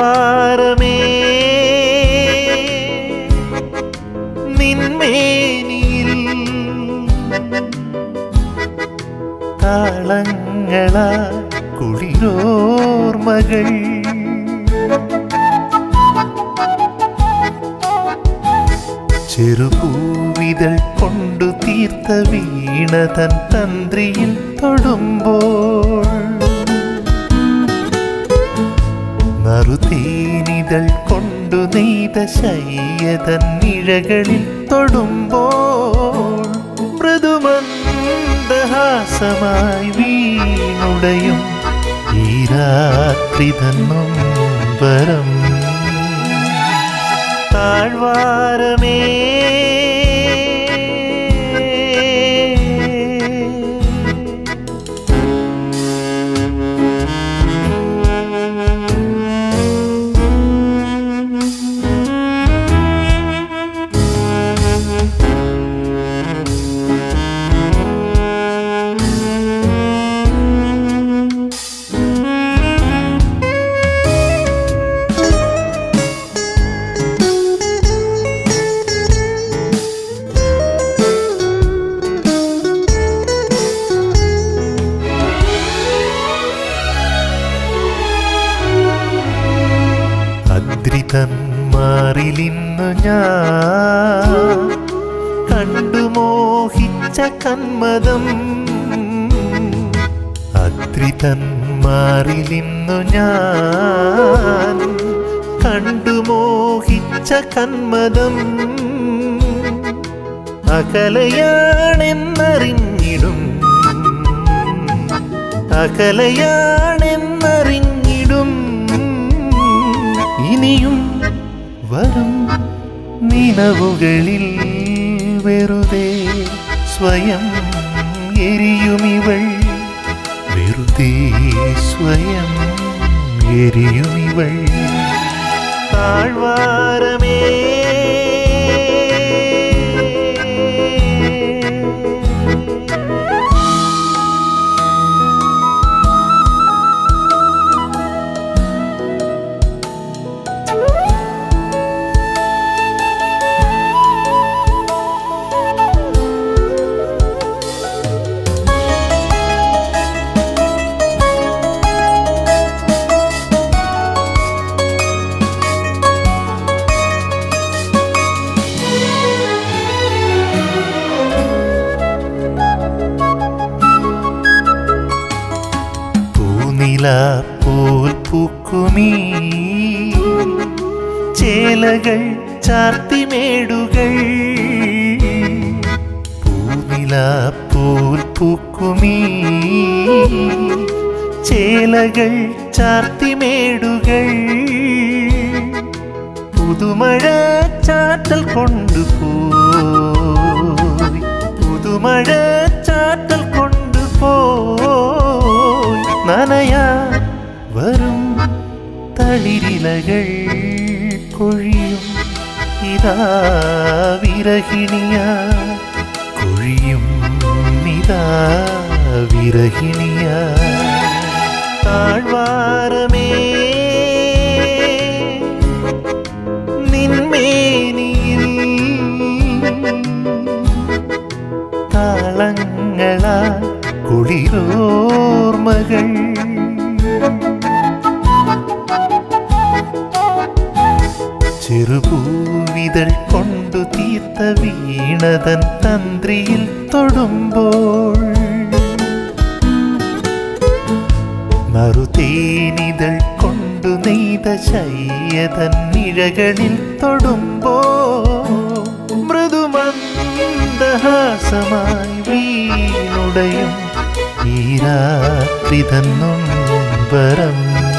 താഴ്വാരമേ നിന്മേനിയിൽ താളങ്ങള കുളിരോർമകൾ ചെറുപൂവിതൾ കൊണ്ടു തീർത്ത വീണതൻ തന്ത്രിയിൽ തൊടുമ്പോൾ നറുതേനിതൾ കൊണ്ടു നെയ്ത ശയ്യതൻ നിഴകളിൽ തൊടുമ്പോൾ മൃദുമന്ദഹാസമായി വീണുടയും ഈ രാത്രി തന്നും വരം താഴ്വാരമേ അദ്രിതന്മാരിലിന്നു ഞാൻ കണ്ടു മോഹിച്ച കന്മദം അദ്രിതന്മാരിലിന്നു ഞാൻ കണ്ടു മോഹിച്ച കന്മദം അകലയാണെന്നറിഞ്ഞിടും അകലയാണെന്നറിഞ്ഞിടും ഇനിയും വരും നിലവുകളിൽ വെറുതെ സ്വയം എരിയുമിവൾ വെറുതെ സ്വയം എരിയുമിവൾ താഴ്വാരമേ പൂനില പോൽ പൂക്കുമീ ചേലകൾ ചാർത്തിമേടുകൾ പൂനില പോൽ പൂക്കുമീ ചേലകൾ ചാർത്തിമേടുകൾ പുതുമഴ ചാറ്റൽ കൊണ്ടുപോയി പുതുമഴ ചാറ്റൽ കൊണ്ടുപോയി നനയാ വരും തളിരിലകൾ കൊഴിയും ഇതാ വിരഹിണിയ കൊഴിയും ഇതാ വിരഹിണിയ താഴ്വാരമേ നിന്മേനിയിൽ താളങ്ങള കുളിരോർമകൾ ചെറുപൂവിതൾ കൊണ്ടു തീർത്ത വീണതൻ തന്ത്രിയിൽ തൊടുമ്പോൾ നറുതേനിതൾ കൊണ്ടു നെയ്ത ശയ്യതൻ നിഴകളിൽ തൊടുമ്പോ മൃദുമന്ദഹാസമായി വീണുടയും ഈ രാത്രി തന്നും വരം